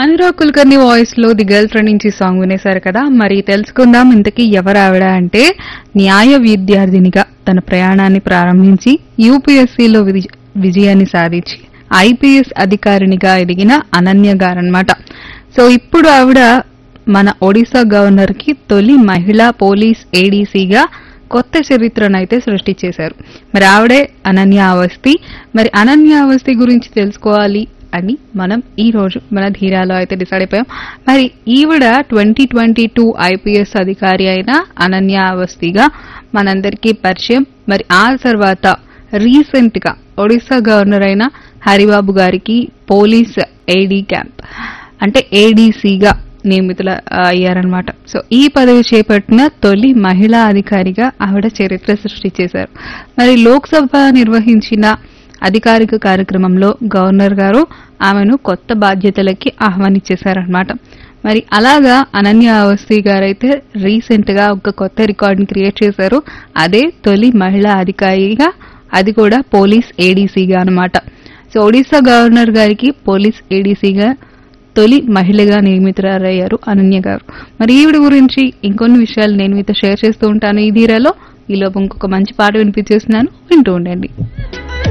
Anurag Kulkarni voice లో the girl friend నుంచి song వినేశారు కదా మరి తెలుసుకుందాం ఇంతకీ ఎవరు ఆవిడ అంటే న్యాయ విద్యార్థినిగా తన ప్రయాణాన్ని ప్రారంభించి యూపీఎస్సీలో విజయాన్ని సాధించి ఐపీఎస్ అధికారినిగా ఎదిగిన అనన్య గారన్నమాట సో ఇప్పుడు ఆవిడ మన ఒడిశా గవర్నర్ కి తొలి మహిళా పోలీస్ ఏడీసీగా కొత్త చరిత్రను అయితే సృష్టించేశారు మరి ఆవిడే అనన్య అవస్థి మరి అనన్య అవస్థి గురించి తెలుసుకోవాలి అని మనం ఈ రోజు మన ధీరాలో అయితే డిసైడ్ అయిపోయాం మరి ఈవిడ ట్వంటీ ట్వంటీ టూ ఐపీఎస్ అధికారి అయిన అనన్య అవస్థిగా మనందరికీ పరిచయం మరి ఆ తర్వాత రీసెంట్ గా ఒడిశా గవర్నర్ అయిన హరిబాబు గారికి పోలీస్ ఏడీ క్యాంప్ అంటే ఏడీసీగా నియమితుల అయ్యారనమాట సో ఈ పదవి చేపట్టిన తొలి మహిళా అధికారిగా ఆవిడ చరిత్ర సృష్టించేశారు మరి లోక్సభ నిర్వహించిన అధికారిక కార్యక్రమంలో గవర్నర్ గారు ఆమెను కొత్త బాధ్యతలకి ఆహ్వానించేశారనమాట మరి అలాగా అనన్య అవస్థి గారైతే రీసెంట్ గా ఒక కొత్త రికార్డుని క్రియేట్ చేశారు అదే తొలి మహిళా అధికారిగా అది కూడా పోలీస్ ఏడీసీగా అన్నమాట సో ఒడిశా గవర్నర్ గారికి పోలీస్ ఏడీసీగా తొలి మహిళగా నియమితురారయ్యారు అనన్య గారు మరి ఈవిడ గురించి ఇంకొన్ని విషయాలు నేను మీతో షేర్ చేస్తూ ఉంటాను ఈ ధీరాలో ఈలోపు ఇంకొక మంచి పాట వినిపించేస్తున్నాను వింటూ ఉండండి